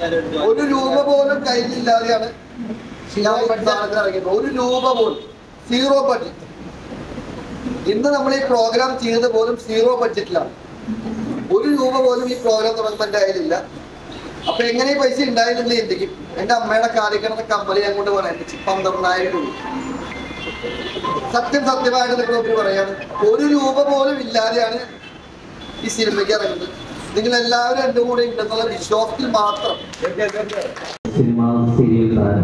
ഒരു രൂപ പോലും കയ്യിലില്ലാതെയാണ് ഷിയാബ് സാധനത്തിൽ ഇറങ്ങിയത് ഒരു രൂപ പോലും സീറോ ബഡ്ജറ്റ് ഇന്ന് നമ്മൾ ഈ പ്രോഗ്രാം ചെയ്തത് പോലും സീറോ ബഡ്ജറ്റിലാണ് ഒരു രൂപ പോലും ഈ പ്രോഗ്രാം തുടങ്ങുമ്പോൾ എൻ്റെ കയ്യിലില്ല അപ്പൊ എങ്ങനെ ഈ പൈസ ഉണ്ടായിരുന്നില്ല ചിന്തിക്കും എന്റെ അമ്മയുടെ കാലിക്കണത്തെ കമ്പനി ഞാൻ കൊണ്ട് പറയാൻ പന്ത്രണ്ടായിരം രൂപ സത്യം സത്യമായിട്ട് നിങ്ങളൊക്കെ പറയാണ് ഒരു രൂപ പോലും ഇല്ലാതെയാണ് ഈ സിനിമയ്ക്ക് ഇറങ്ങുന്നത് നിങ്ങൾ എല്ലാവരും എൻ്റെ കൂടെ ഉണ്ടെന്നുള്ള വിശ്വാസത്തിൽ മാത്രം സിനിമ സീരിയൽ താരം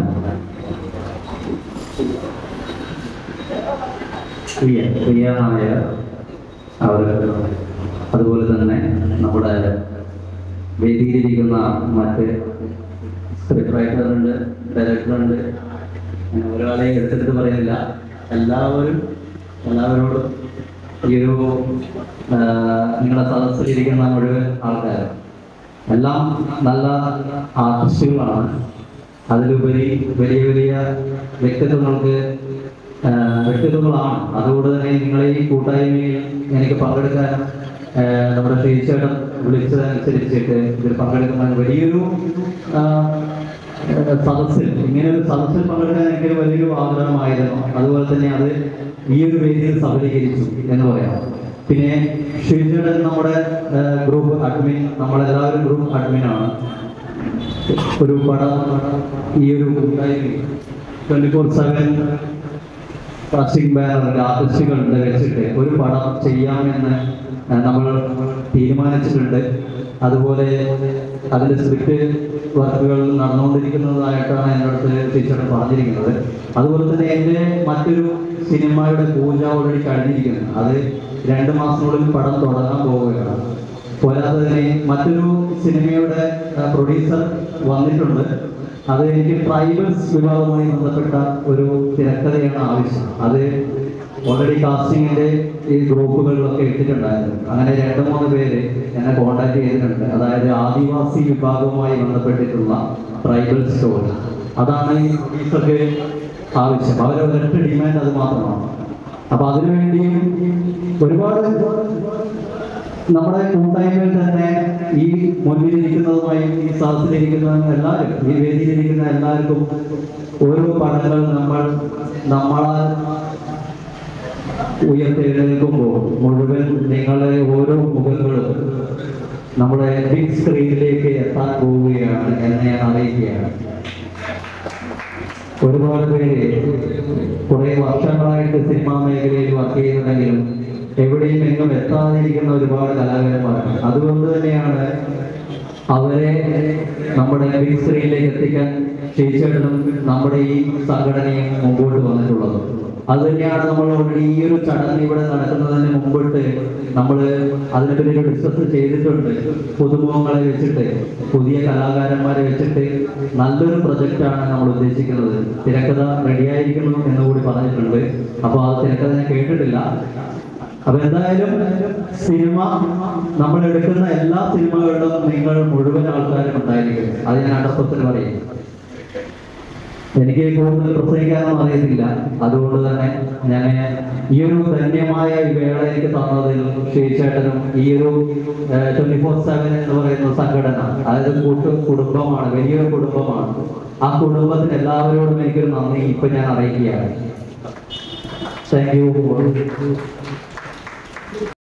പ്രിയ പ്രിയ നായർ അവർ അതുപോലെ തന്നെ നമ്മുടെ വേദിയിലിരിക്കുന്ന മറ്റ് സ്ക്രിപ്റ്റ് റൈറ്ററുണ്ട് ഡയറക്ടറുണ്ട് അങ്ങനെ ഒരാളെ എടുത്തെടുത്ത് പറയുന്നില്ല എല്ലാവരും എല്ലാവരോടും ഈ ഒരു ആ, നിങ്ങളുടെ സദസ്സിലിരിക്കുന്ന മുഴുവൻ ആൾക്കാരും എല്ലാം നല്ല ആർട്ടിസ്റ്റുകളാണ് അതിലുപരി വലിയ വലിയ വ്യക്തിത്വങ്ങൾക്ക് ആ, വ്യക്തിത്വങ്ങളാണ് അതുകൊണ്ട് തന്നെ നിങ്ങളെ ഈ കൂട്ടായ്മയിൽ എനിക്ക് പങ്കെടുക്കാൻ ആ, നമ്മുടെ ശ്രീചേട്ടൻ വിളിച്ചതനുസരിച്ചിട്ട് ഇതിൽ പങ്കെടുക്കുന്ന വലിയൊരു ആ, സദസ്സിൽ ഇങ്ങനെ ഒരു സദസ്സിൽ പങ്കെടുക്കാൻ എനിക്ക് വലിയൊരു ആഗ്രഹമായിരുന്നു അതുപോലെ തന്നെ അത് ഈ ഒരു വേദിയിൽ സഫലീകരിച്ചു എന്ന് പറയാം പിന്നെ ഷിജുടൻ നമ്മുടെ ഗ്രൂപ്പ് അഡ്മിൻ നമ്മളെല്ലാവരും ഗ്രൂപ്പ് അഡ്മിനാണ് ഒരു പടം ഈ ഒരു ട്വന്റി ഫോർ സെവൻ പ്ലാസ്റ്റിക് ബാനറിൽ ആർട്ടിസ്റ്റുകൾ വെച്ചിട്ട് ഒരു പടം ചെയ്യാമെന്ന് ആ, നമ്മൾ തീരുമാനിച്ചിട്ടുണ്ട് അതുപോലെ അതിന്റെ സ്ക്രിപ്റ്റ് വർക്കുകൾ നടന്നുകൊണ്ടിരിക്കുന്നതായിട്ടാണ് എൻ്റെ അടുത്ത് ടീച്ചർ പറഞ്ഞിരിക്കുന്നത് അതുപോലെ തന്നെ എൻ്റെ മറ്റൊരു സിനിമയുടെ പൂജ ഓൾറെഡി കഴിഞ്ഞിരിക്കുന്നു അത് രണ്ട് മാസത്തിനുള്ളിൽ പടം തുടങ്ങാൻ പോവുകയാണ് പോരാതെ തന്നെ മറ്റൊരു സിനിമയുടെ പ്രൊഡ്യൂസർ വന്നിട്ടുണ്ട് അത് എനിക്ക് ട്രൈബൽസ് വിഭാഗവുമായി ബന്ധപ്പെട്ട ഒരു തിരക്കഥയാണ് ആവശ്യം അത് ഓൾറെഡി കാസ്റ്റിങ്ങിന്റെ ഈ ഗ്രൂപ്പുകളിലൊക്കെ ഇട്ടിട്ടുണ്ടായിരുന്നു അങ്ങനെ രണ്ട് മൂന്ന് പേര് എന്നെ കോണ്ടാക്ട് ചെയ്തിട്ടുണ്ട് അതായത് ആദിവാസി വിഭാഗവുമായി ബന്ധപ്പെട്ടിട്ടുള്ള ട്രൈബൽ സ്റ്റോറി അതാണ് ഈ പ്രൊഡ്യൂസർക്ക് ആവശ്യം അവരെ ഒരൊറ്റ ഡിമാൻഡ് അത് മാത്രമാണ് അപ്പൊ അതിനുവേണ്ടിയും ഒരുപാട് നമ്മുടെ കൂട്ടായ്മയിൽ തന്നെ ഈ മുന്നിലിരിക്കുന്നതുമായി ഈ സദസ്സിലിരിക്കുന്ന എല്ലാവരും ഈ വേദിയിലിരിക്കുന്ന എല്ലാവർക്കും ഓരോ പടങ്ങൾ നമ്മൾ നമ്മളാൽ ഉയർത്തെഴുന്നേൽക്കുമ്പോൾ മുഴുവൻ നിങ്ങളെ ഓരോ മുഖങ്ങളും നമ്മുടെ ബിഗ് സ്ക്രീനിലേക്ക് എത്താൻ പോവുകയാണ് എന്ന് ഞാൻ അറിയിക്കുകയാണ് ഒരുപാട് പേര് കുറെ വർഷങ്ങളായിട്ട് സിനിമാ മേഖലയിൽ വർക്ക് ചെയ്യുന്നുണ്ടെങ്കിലും എവിടെയും എങ്ങും എത്താതിരിക്കുന്ന ഒരുപാട് കലാകാരന്മാരുണ്ട് അതുകൊണ്ട് തന്നെയാണ് അവരെ നമ്മുടെ ബിഗ് സ്ക്രീനിലേക്ക് എത്തിക്കാൻ ചേച്ചേട്ടനും നമ്മുടെ ഈ സംഘടനയും മുമ്പോട്ട് വന്നിട്ടുള്ളത് അത് തന്നെയാണ് നമ്മൾ ഓൾറെഡി ഈ ഒരു ചടങ്ങ് ഇവിടെ നടക്കുന്നതിന് മുമ്പിട്ട് നമ്മൾ അതിനെപ്പറ്റി ഒരു ഡിസ്കസ് ചെയ്തിട്ടുണ്ട് പുതുമുഖങ്ങളെ വെച്ചിട്ട് പുതിയ കലാകാരന്മാരെ വെച്ചിട്ട് നല്ലൊരു പ്രൊജക്റ്റാണ് നമ്മൾ ഉദ്ദേശിക്കുന്നത് തിരക്കഥ റെഡിയായിരിക്കുന്നു എന്ന് കൂടി പറഞ്ഞിട്ടുണ്ട് അപ്പോൾ ആ തിരക്കഥ ഞാൻ കേട്ടിട്ടില്ല അപ്പൊ എന്തായാലും സിനിമ നമ്മൾ എടുക്കുന്ന എല്ലാ സിനിമകളിലും നിങ്ങൾ മുഴുവൻ ആൾക്കാരും ഉണ്ടായിരിക്കും അത് ഞാൻ അടപ്പത്തിൽ പറയും എനിക്ക് കൂടുതൽ പ്രസംഗിക്കാനൊന്നും അറിയത്തില്ല അതുകൊണ്ട് തന്നെ ഞാൻ ഈ ഒരു ധന്യമായ ഈ വേള എനിക്ക് തന്നതിൽ ശ്രീചേട്ടനും ഈ ഒരു ട്വന്റി ഫോർ സെവൻ എന്ന് പറയുന്ന സംഘടന അതായത് കൂട്ടു കുടുംബമാണ് വലിയൊരു കുടുംബമാണ് ആ കുടുംബത്തിന് എല്ലാവരോടും എനിക്കൊരു നന്ദി ഇപ്പൊ ഞാൻ അറിയിക്കുകയാണ് താങ്ക് യു